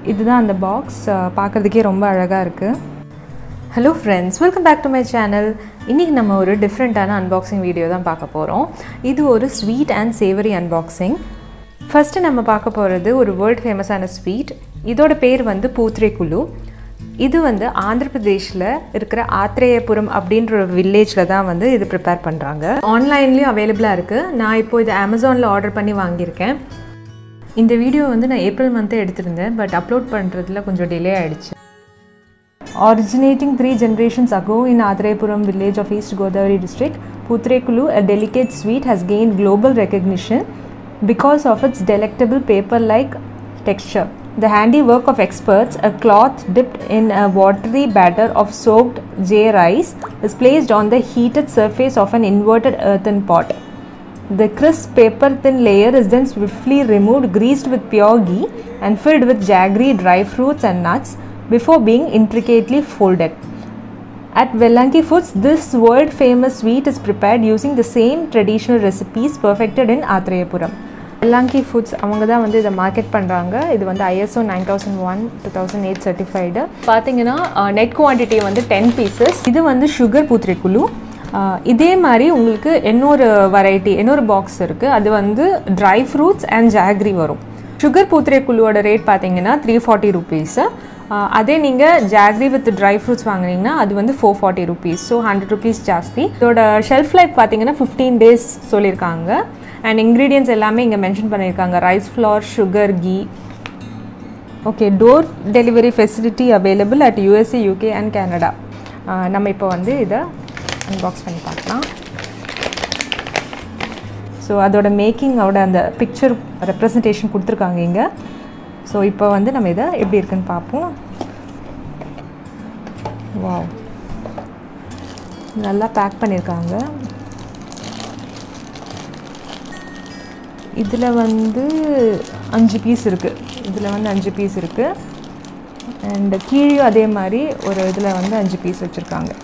இதுதான் அந்த பாக்ஸ் பார்க்குறதுக்கே ரொம்ப அழகாக இருக்குது hello friends welcome back to my channel இன்றைக்கி நம்ம ஒரு டிஃப்ரெண்ட்டான அன்பாக்சிங் வீடியோ தான் பார்க்க போகிறோம் இது ஒரு sweet and savoury unboxing first நம்ம பார்க்க போகிறது ஒரு வேர்ல்ட் ஃபேமஸான ஸ்வீட் இதோட பேர் வந்து பூத்ரே குலு இது வந்து ஆந்திர பிரதேஷில் இருக்கிற ஆத்ரேயபுரம் அப்படின்ற ஒரு வில்லேஜில் தான் வந்து இது ப்ரிப்பேர் பண்ணுறாங்க ஆன்லைன்லேயும் அவைலபிளாக இருக்குது நான் இப்போ இது அமேசானில் ஆர்டர் பண்ணி வாங்கியிருக்கேன் இந்த வீடியோ வந்து நான் ஏப்ரல் மந்த்தே எடுத்திருந்தேன் பட் அப்லோட் பண்ணுறதுல கொஞ்சம் டிலே ஆகிடுச்சு Originating three generations ago in Athrepuram village of East Godavari district, Putrekulu, a delicate sweet, has gained global recognition because of its delectable paper-like texture. The handiwork of experts, a cloth dipped in a watery batter of soaked jay rice is placed on the heated surface of an inverted earthen pot. The crisp paper thin layer is then swiftly removed, greased with pure ghee, and filled with jaggery, dry fruits, and nuts before being intricately folded. At Velanki Foods, this world famous sweet is prepared using the same traditional recipes perfected in Athreyapuram. Vellanki foods அவங்க தான் வந்து இதை market பண்ணுறாங்க இது வந்து ISO nine thousand one two thousand eight certified பார்த்தீங்கன்னா net quantity வந்து ten pieces இது வந்து சுகர் பூத்திரைக்குழு இதே மாதிரி உங்களுக்கு இன்னொரு வெரைட்டி இன்னொரு பாக்ஸ் இருக்குது அது வந்து ட்ரை ஃப்ரூட்ஸ் அண்ட் ஜாக்ரி வரும் சுகர் பூத்திரைக்குழுவோட ரேட் பார்த்தீங்கன்னா த்ரீ ஃபார்ட்டி ருபீஸு அதே நீங்கள் ஜாக்ரி வித் ட்ரை ஃப்ரூட்ஸ் வாங்கினீங்கன்னா அது வந்து four forty rupees so hundred rupees ஜாஸ்தி இதோட ஷெல்ஃப் லைஃப் பார்த்தீங்கன்னா ஃபிஃப்டீன் டேஸ் சொல்லியிருக்காங்க அண்ட் இன்க்ரீடியன்ஸ் எல்லாமே இங்கே மென்ஷன் பண்ணியிருக்காங்க rice flour sugar ghee okay door delivery facility available at USA UK and Canada நம்ம இப்போ வந்து இதை அன்பாக்ஸ் பண்ணி பார்க்கலாம் ஸோ அதோட மேக்கிங்கோட அந்த பிக்சர் ரெப்ரசன்டேஷன் கொடுத்துருக்காங்க இங்கே ஸோ இப்போ வந்து நம்ம இதை எப்படி இருக்குன்னு பார்ப்போம் வாவ் நல்லா பேக் பண்ணியிருக்காங்க இதில் வந்து அஞ்சு பீஸ் இருக்குது இதில் வந்து அஞ்சு பீஸ் இருக்குது அண்ட் கீழேயும் அதே மாதிரி ஒரு இதில் வந்து அஞ்சு பீஸ் வச்சுருக்காங்க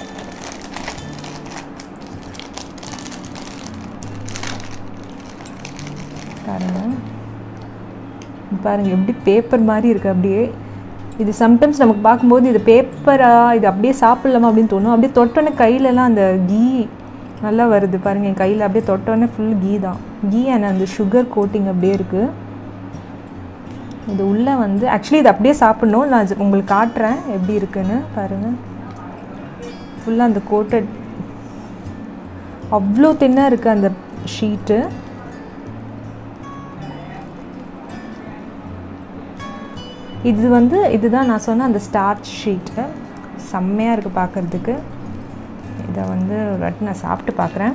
பாருங்கள் பாருங்கள் எப்படி பேப்பர் மாதிரி இருக்குது அப்படியே இது சம்டைம்ஸ் நமக்கு பார்க்கும்போது இது பேப்பரா இது அப்படியே சாப்பிட்லாமா அப்படின்னு தோணும் அப்படியே தொட்டோன்னே கையிலலாம் அந்த கீ நல்லா வருது பாருங்கள் என் கையில் அப்படியே தொட்டோன்னே ஃபுல் கீ தான் கீ அண்ட் அந்த சுகர் கோட்டிங் அப்படியே இருக்குது இது உள்ளே வந்து ஆக்சுவலி இது அப்படியே சாப்பிட்ணும் நான் உங்களுக்கு காட்டுறேன் எப்படி இருக்குன்னு பாருங்கள் ஃபுல்லாக அந்த கோட்டட் அவ்வளோ தின்னாக இருக்குது அந்த ஷீட்டு இது வந்து இதுதான் நான் சொன்ன அந்த ஸ்டார்ச் ஷீட்டு செம்மையாக இருக்குது பார்க்குறதுக்கு இதை வந்து ஒரு வாட்டி நான் சாப்பிட்டு பார்க்குறேன்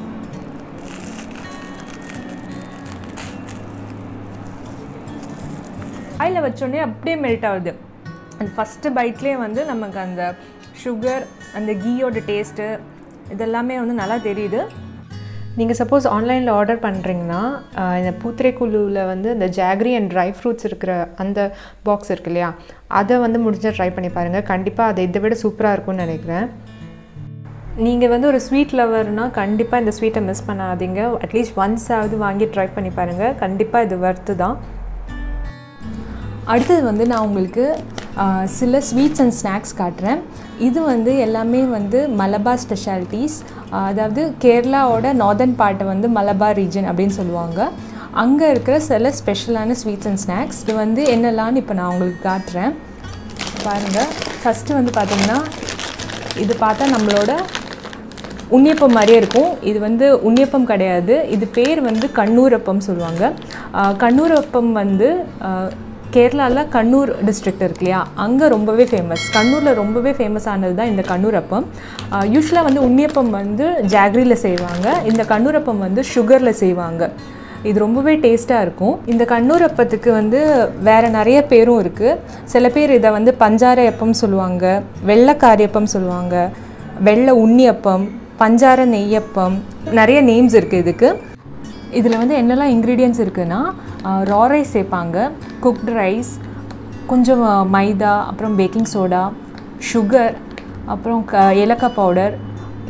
ஆயில் வச்சோடனே அப்படியே மெல்ட் ஆகுது அந்த ஃபஸ்ட்டு பைட்லேயே வந்து நமக்கு அந்த சுகர் அந்த கீயோட டேஸ்ட்டு இதெல்லாமே வந்து நல்லா தெரியுது நீங்கள் சப்போஸ் ஆன்லைனில் ஆர்டர் பண்ணுறீங்கன்னா இந்த பூத்திரைக்குழுவில் வந்து இந்த ஜாக்ரி அண்ட் ட்ரை ஃப்ரூட்ஸ் இருக்கிற அந்த பாக்ஸ் இருக்கு இல்லையா அதை வந்து முடிஞ்சால் ட்ரை பண்ணி பாருங்கள் கண்டிப்பாக அதை இதை விட சூப்பராக இருக்கும்னு நினைக்கிறேன் நீங்கள் வந்து ஒரு ஸ்வீட் லவர்னால் கண்டிப்பாக இந்த ஸ்வீட்டை மிஸ் பண்ணாதீங்க அட்லீஸ்ட் ஒன்ஸ் ஆகுது வாங்கி ட்ரை பண்ணி பாருங்கள் கண்டிப்பாக இது வர்த்து தான் அடுத்தது வந்து நான் உங்களுக்கு சில ஸ்வீட்ஸ் அண்ட் ஸ்நாக்ஸ் காட்டுறேன் இது வந்து எல்லாமே வந்து மலபார் ஸ்பெஷாலிட்டிஸ் அதாவது கேரளாவோட நார்தர்ன் பார்ட்டை வந்து மலபார் ரீஜன் அப்படின்னு சொல்லுவாங்க அங்கே இருக்கிற சில ஸ்பெஷலான ஸ்வீட்ஸ் அண்ட் ஸ்நாக்ஸ் இது வந்து என்னெல்லாம்னு இப்போ நான் உங்களுக்கு காட்டுறேன் பாருங்கள் ஃபஸ்ட்டு வந்து பார்த்திங்கன்னா இது பார்த்தா நம்மளோட உண்ணியப்பம் மாதிரியே இருக்கும் இது வந்து உண்ணியப்பம் கிடையாது இது பேர் வந்து கண்ணூரப்பம் சொல்லுவாங்க கண்ணூரப்பம் வந்து கேரளாவில் கண்ணூர் டிஸ்ட்ரிக்ட் இருக்கு இல்லையா அங்கே ரொம்பவே ஃபேமஸ் கண்ணூரில் ரொம்பவே ஃபேமஸ் ஆனது தான் இந்த கண்ணூரப்பம் யூஸ்வலாக வந்து உண்ணியப்பம் வந்து ஜாக்ரியில் செய்வாங்க இந்த கண்ணூரப்பம் வந்து சுகரில் செய்வாங்க இது ரொம்பவே டேஸ்ட்டாக இருக்கும் இந்த கண்ணூரப்பத்துக்கு வந்து வேறு நிறைய பேரும் இருக்குது சில பேர் இதை வந்து பஞ்சார எப்பம் சொல்லுவாங்க வெள்ளைக்காரியப்பம் சொல்லுவாங்க வெள்ளை உண்ணியப்பம் பஞ்சார நெய்யப்பம் நிறைய நேம்ஸ் இருக்குது இதுக்கு இதில் வந்து என்னெல்லாம் இன்க்ரீடியன்ஸ் இருக்குன்னா ரா ரைஸ் சேர்ப்பாங்க குக்டு ரைஸ் கொஞ்சம் மைதா அப்புறம் பேக்கிங் சோடா சுகர் அப்புறம் க ஏலக்காய் பவுடர்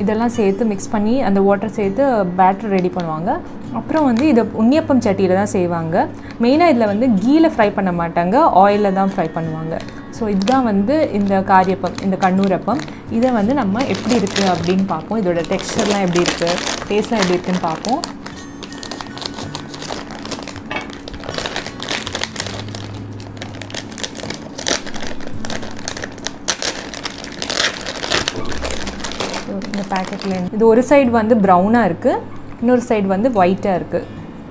இதெல்லாம் சேர்த்து மிக்ஸ் பண்ணி அந்த வாட்டர் சேர்த்து பேட்டர் ரெடி பண்ணுவாங்க அப்புறம் வந்து இதை உண்ணியப்பம் சட்டியில் தான் செய்வாங்க மெயினாக இதில் வந்து கீயில் ஃப்ரை பண்ண மாட்டாங்க ஆயிலில் தான் ஃப்ரை பண்ணுவாங்க ஸோ இதுதான் வந்து இந்த காரியப்பம் இந்த கண்ணூரப்பம் இதை வந்து நம்ம எப்படி இருக்குது அப்படின்னு பார்ப்போம் இதோட டெக்ஸ்டர்லாம் எப்படி இருக்குது டேஸ்ட்லாம் எப்படி இருக்குன்னு பார்ப்போம் இந்த பேக்கெட்டில் இது ஒரு சைடு வந்து ப்ரௌனாக இருக்குது இன்னொரு சைடு வந்து ஒயிட்டாக இருக்குது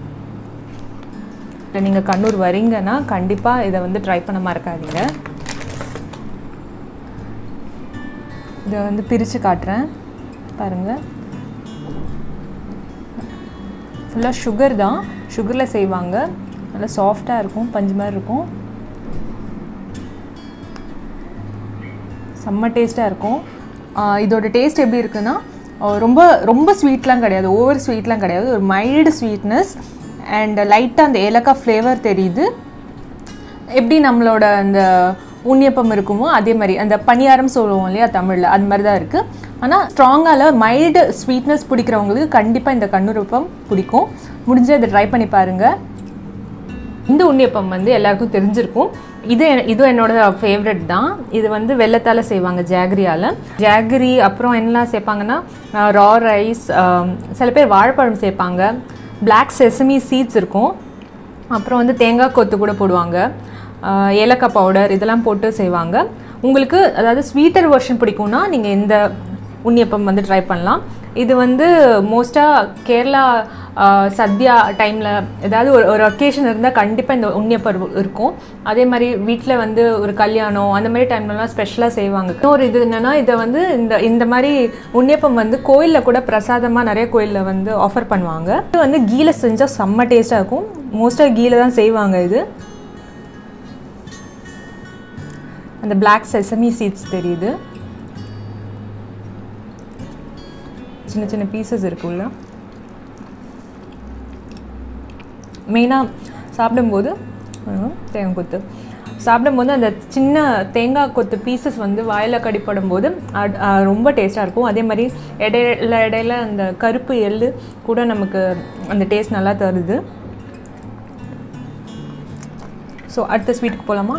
இல்லை நீங்கள் கண்ணூர் வரீங்கன்னா கண்டிப்பாக இதை வந்து ட்ரை பண்ண மறக்காதீங்க இதை வந்து பிரித்து காட்டுறேன் பாருங்கள் ஃபுல்லாக சுகர் தான் சுகரில் செய்வாங்க நல்லா சாஃப்டாக இருக்கும் பஞ்சு மாதிரி இருக்கும் செம்ம டேஸ்ட்டாக இருக்கும் இதோட டேஸ்ட் எப்படி இருக்குன்னா ரொம்ப ரொம்ப ஸ்வீட்லாம் கிடையாது ஓவர் ஸ்வீட்லாம் கிடையாது ஒரு மைல்டு ஸ்வீட்னஸ் அண்ட் லைட்டாக அந்த ஏலக்காய் ஃப்ளேவர் தெரியுது எப்படி நம்மளோட அந்த உண்ணியப்பம் இருக்குமோ அதே மாதிரி அந்த பணியாரம் சொல்லுவோம் இல்லையா தமிழில் அது மாதிரி தான் இருக்குது ஆனால் ஸ்ட்ராங்காக மைல்டு ஸ்வீட்னஸ் பிடிக்கிறவங்களுக்கு கண்டிப்பாக இந்த கண்ணுரப்பம் பிடிக்கும் முடிஞ்சால் இதை ட்ரை பண்ணி பாருங்கள் இந்த உண்ணியப்பம் வந்து எல்லாருக்கும் தெரிஞ்சிருக்கும் இது இது என்னோட ஃபேவரட் தான் இது வந்து வெள்ளத்தால் செய்வாங்க ஜாகரியால் ஜாகரி அப்புறம் என்னலாம் சேர்ப்பாங்கன்னா ரா ரைஸ் சில பேர் வாழைப்பழம் சேர்ப்பாங்க பிளாக் செசமி சீட்ஸ் இருக்கும் அப்புறம் வந்து தேங்காய் கொத்து கூட போடுவாங்க ஏலக்காய் பவுடர் இதெல்லாம் போட்டு செய்வாங்க உங்களுக்கு அதாவது ஸ்வீட்டர் வெர்ஷன் பிடிக்கும்னா நீங்கள் இந்த உண்ணியப்பம் வந்து ட்ரை பண்ணலாம் இது வந்து மோஸ்ட்டாக கேரளா சத்யா டைமில் ஏதாவது ஒரு ஒரு ஒகேஷன் இருந்தால் கண்டிப்பாக இந்த உண்ணியப்பம் இருக்கும் அதே மாதிரி வீட்டில் வந்து ஒரு கல்யாணம் அந்த மாதிரி டைம்லலாம் ஸ்பெஷலாக செய்வாங்க இன்னொரு இது என்னென்னா இதை வந்து இந்த இந்த மாதிரி உண்ணியப்பம் வந்து கோயிலில் கூட பிரசாதமாக நிறைய கோயிலில் வந்து ஆஃபர் பண்ணுவாங்க இது வந்து கீல செஞ்சால் செம்ம டேஸ்ட்டாக இருக்கும் மோஸ்ட்டாக கீல தான் செய்வாங்க இது அந்த பிளாக் செசமி சீட்ஸ் தெரியுது சின்ன சின்ன பீசஸ் இருக்குல்ல மெயினாக சாப்பிடும்போது தேங்காய் கொத்து சாப்பிடும்போது அந்த சின்ன தேங்காய் கொத்து பீசஸ் வந்து வாயில் கடிப்படும் போது ரொம்ப டேஸ்ட்டாக இருக்கும் அதே மாதிரி இடையில இடையில அந்த கருப்பு எள்ளு கூட நமக்கு அந்த டேஸ்ட் நல்லா தருது ஸோ அடுத்த ஸ்வீட்டுக்கு போகலாமா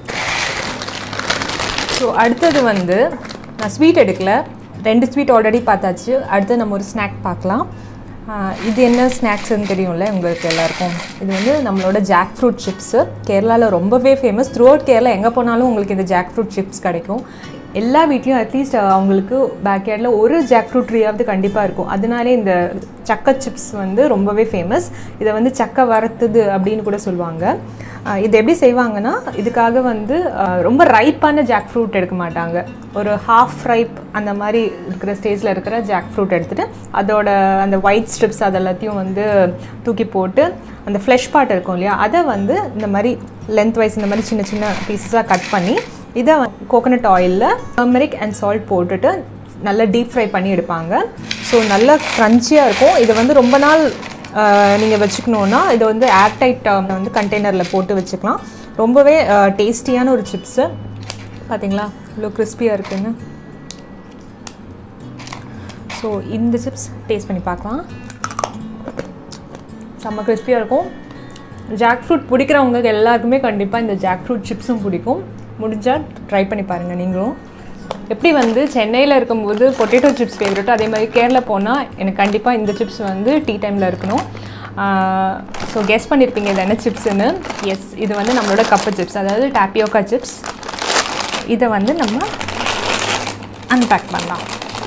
ஸோ அடுத்தது வந்து நான் ஸ்வீட் எடுக்கல ரெண்டு ஸ்வீட் ஆல்ரெடி பார்த்தாச்சு அடுத்து நம்ம ஒரு ஸ்நாக் பார்க்கலாம் இது என்ன ஸ்நாக்ஸ்ன்னு தெரியும்ல உங்களுக்கு எல்லாருக்கும் இது வந்து நம்மளோட ஜாக் ஃப்ரூட் சிப்ஸு கேரளாவில் ரொம்பவே ஃபேமஸ் த்ரூ அவுட் கேரளா எங்கே போனாலும் உங்களுக்கு இந்த ஜாக் ஃப்ரூட் சிப்ஸ் கிடைக்கும் எல்லா வீட்லேயும் அட்லீஸ்ட் அவங்களுக்கு பேக்யார்டில் ஒரு ஜாக் ஃப்ரூட் ட்ரீயாவது கண்டிப்பாக இருக்கும் அதனாலே இந்த சக்கை சிப்ஸ் வந்து ரொம்பவே ஃபேமஸ் இதை வந்து சக்கை வறுத்துது அப்படின்னு கூட சொல்லுவாங்க இது எப்படி செய்வாங்கன்னா இதுக்காக வந்து ரொம்ப ரைப்பான ஜாக் ஃப்ரூட் எடுக்க மாட்டாங்க ஒரு ஹாஃப் ரைப் அந்த மாதிரி இருக்கிற ஸ்டேஜில் இருக்கிற ஜாக் ஃப்ரூட் எடுத்துகிட்டு அதோட அந்த ஒயிட் ஸ்ட்ரிப்ஸ் அதெல்லாத்தையும் வந்து தூக்கி போட்டு அந்த ஃப்ளஷ் பார்ட் இருக்கும் இல்லையா அதை வந்து இந்த மாதிரி லென்த் வைஸ் இந்த மாதிரி சின்ன சின்ன பீசஸாக கட் பண்ணி இதை கோகனட் ஆயிலில் டர்மரிக் அண்ட் சால்ட் போட்டுட்டு நல்லா டீப் ஃப்ரை பண்ணி எடுப்பாங்க ஸோ நல்லா க்ரன்ச்சியாக இருக்கும் இதை வந்து ரொம்ப நாள் நீங்கள் வச்சுக்கணுன்னா இதை வந்து ஏர்டைட் வந்து கண்டெய்னரில் போட்டு வச்சுக்கலாம் ரொம்பவே டேஸ்டியான ஒரு சிப்ஸு பார்த்தீங்களா இவ்வளோ கிறிஸ்பியாக இருக்குன்னு ஸோ இந்த சிப்ஸ் டேஸ்ட் பண்ணி பார்க்கலாம் செம்ம கிறிஸ்பியாக இருக்கும் ஜாக் ஃப்ரூட் பிடிக்கிறவங்க எல்லாருக்குமே கண்டிப்பாக இந்த ஜாக் ஃப்ரூட் சிப்ஸும் பிடிக்கும் முடிஞ்சால் ட்ரை பண்ணி பாருங்கள் நீங்களும் எப்படி வந்து சென்னையில் இருக்கும்போது பொட்டேட்டோ சிப்ஸ் ஃபேவரெட்டோ அதே மாதிரி கேரளா போனால் எனக்கு கண்டிப்பாக இந்த சிப்ஸ் வந்து டீ டைமில் இருக்கணும் ஸோ கெஸ் பண்ணியிருப்பீங்க இது என்ன சிப்ஸுன்னு எஸ் இது வந்து நம்மளோட கப்பு சிப்ஸ் அதாவது டாப்பியோக்கா சிப்ஸ் இதை வந்து நம்ம அன்பேக் பண்ணலாம்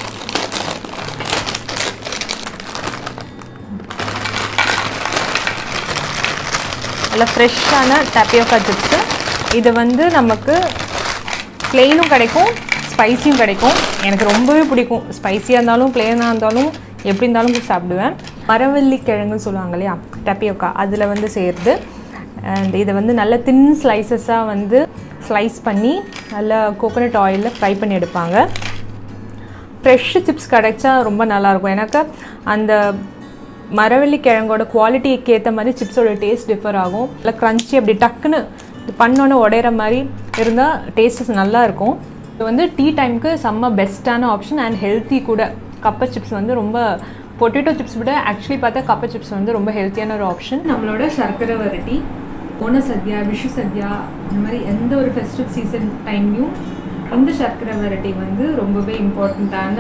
நல்லா ஃப்ரெஷ்ஷான டப்பியோக்கா சிப்ஸு இது வந்து நமக்கு ப்ளெயினும் கிடைக்கும் ஸ்பைசியும் கிடைக்கும் எனக்கு ரொம்பவே பிடிக்கும் ஸ்பைசியாக இருந்தாலும் ப்ளெயினாக இருந்தாலும் எப்படி இருந்தாலும் சாப்பிடுவேன் மரவள்ளி கிழங்குன்னு சொல்லுவாங்க இல்லையா டப்பியோக்கா அதில் வந்து சேர்த்து அண்ட் இதை வந்து நல்ல தின் ஸ்லைசஸாக வந்து ஸ்லைஸ் பண்ணி நல்லா கோகோனட் ஆயிலில் ஃப்ரை பண்ணி எடுப்பாங்க ஃப்ரெஷ் சிப்ஸ் கிடைச்சா ரொம்ப நல்லாயிருக்கும் எனக்கு அந்த மரவள்ளி கிழங்கோட குவாலிட்டிக்கு ஏற்ற மாதிரி சிப்ஸோட டேஸ்ட் டிஃபர் ஆகும் இல்லை க்ரன்ச்சி அப்படி டக்குன்னு இது பண்ணோன்னே உடையிற மாதிரி இருந்தால் டேஸ்டஸ் நல்லா இருக்கும் இது வந்து டீ டைமுக்கு செம்ம பெஸ்ட்டான ஆப்ஷன் அண்ட் ஹெல்த்தி கூட கப்ப சிப்ஸ் வந்து ரொம்ப பொட்டேட்டோ சிப்ஸ் விட ஆக்சுவலி பார்த்தா கப்ப சிப்ஸ் வந்து ரொம்ப ஹெல்த்தியான ஒரு ஆப்ஷன் நம்மளோட சர்க்கரை வரட்டி ஓண சத்யா விஷு சத்யா இந்த மாதிரி எந்த ஒரு ஃபெஸ்டிவ் சீசன் டைம்லையும் இந்த சர்க்கரை வெரைட்டி வந்து ரொம்பவே இம்பார்ட்டண்ட்டான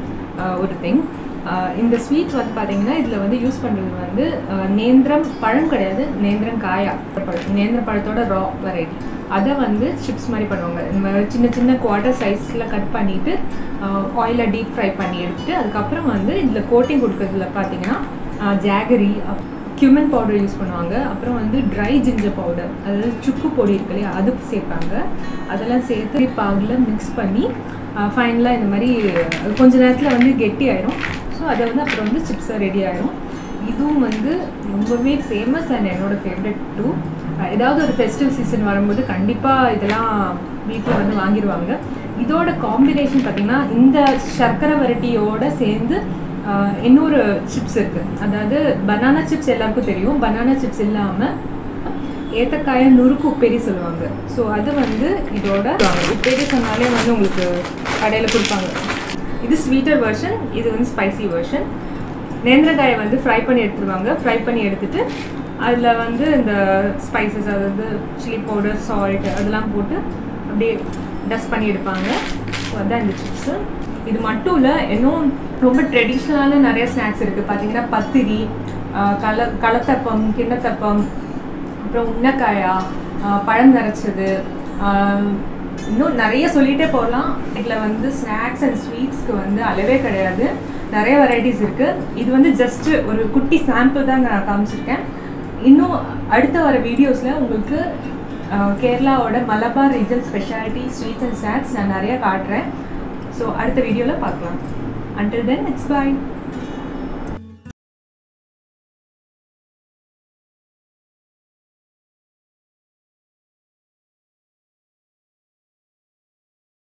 ஒரு திங் இந்த ஸ்வீட் வந்து பார்த்தீங்கன்னா இதில் வந்து யூஸ் பண்ணுறது வந்து அஹ், நேந்திரம் பழம் கிடையாது நேந்திரம் காயா பழம் நேந்திர பழத்தோட ரா வெரைட்டி அதை வந்து சிப்ஸ் மாதிரி பண்ணுவாங்க இந்த மாதிரி சின்ன சின்ன குவார்ட்டர் சைஸில் கட் பண்ணிவிட்டு ஆயிலில் டீப் ஃப்ரை பண்ணி எடுத்துட்டு அதுக்கப்புறம் வந்து இதில் கோட்டிங் கொடுக்கறதுல பார்த்தீங்கன்னா ஜாகரி cumin பவுடர் யூஸ் பண்ணுவாங்க அப்புறம் வந்து ட்ரை ஜிஞ்சர் பவுடர் அதாவது சுக்கு பொடி இருக்கு இல்லையா அது சேர்ப்பாங்க அதெல்லாம் சேர்த்து பாகில் மிக்ஸ் பண்ணி ஃபைனலாக இந்த மாதிரி அது கொஞ்ச நேரத்தில் வந்து கெட்டி ஆயிரும் ஸோ அதை வந்து அப்புறம் வந்து சிப்ஸாக ரெடி ஆயிரும் இதுவும் வந்து ரொம்பவே ஃபேமஸ் அண்ட் என்னோட ஃபேவரட் டூ ஏதாவது ஒரு ஃபெஸ்டிவ் சீசன் வரும்போது கண்டிப்பாக இதெல்லாம் வீட்டில் வந்து வாங்கிடுவாங்க இதோட காம்பினேஷன் பார்த்தீங்கன்னா இந்த சர்க்கரை வெரைட்டியோட சேர்ந்து ஆஹ், இன்னொரு சிப்ஸ் இருக்குது அதாவது பனானா சிப்ஸ் எல்லாருக்கும் தெரியும் பனானா சிப்ஸ் இல்லாமல் ஏத்தக்காய நுறுக்கு உப்பேரி சொல்லுவாங்க ஸோ அது வந்து இதோட உப்பேரி சொன்னாலே வந்து உங்களுக்கு கடையில் கொடுப்பாங்க இது ஸ்வீட்டர் வெர்ஷன் இது வந்து ஸ்பைசி வெர்ஷன் நேந்திரக்காயை வந்து ஃப்ரை பண்ணி எடுத்துருவாங்க ஃப்ரை பண்ணி எடுத்துட்டு அதில் வந்து இந்த ஸ்பைசஸ் அதாவது சில்லி பவுடர் சால்ட் அதெல்லாம் போட்டு அப்படியே டஸ்ட் பண்ணி எடுப்பாங்க ஸோ அதான் இந்த சிப்ஸு இது மட்டும் இல்லை இன்னும் ரொம்ப ட்ரெடிஷ்னலான நிறைய ஸ்நாக்ஸ் இருக்குது பார்த்தீங்கன்னா பத்திரி ஆஹ் கல களத்தப்பம் கிண்ணத்தப்பம் அப்புறம் உன்னக்காயா ஆஹ் பழம் நிறச்சது ஆஹ் இன்னும் நிறைய சொல்லிகிட்டே போகலாம் இதில் வந்து ஸ்நாக்ஸ் அண்ட் ஸ்வீட்ஸ்க்கு வந்து அளவே கிடையாது நிறைய வெரைட்டிஸ் இருக்குது இது வந்து ஜஸ்ட் ஒரு குட்டி சாம்பிள் தான் நான் காமிச்சிருக்கேன் இன்னும் அடுத்த வர வீடியோஸில் உங்களுக்கு ஆஹ் கேரளாவோட Malabar region speciality sweets and snacks நான் நிறைய காட்டுறேன் ஸோ அடுத்த வீடியோவில் பார்க்கலாம் until then it's bye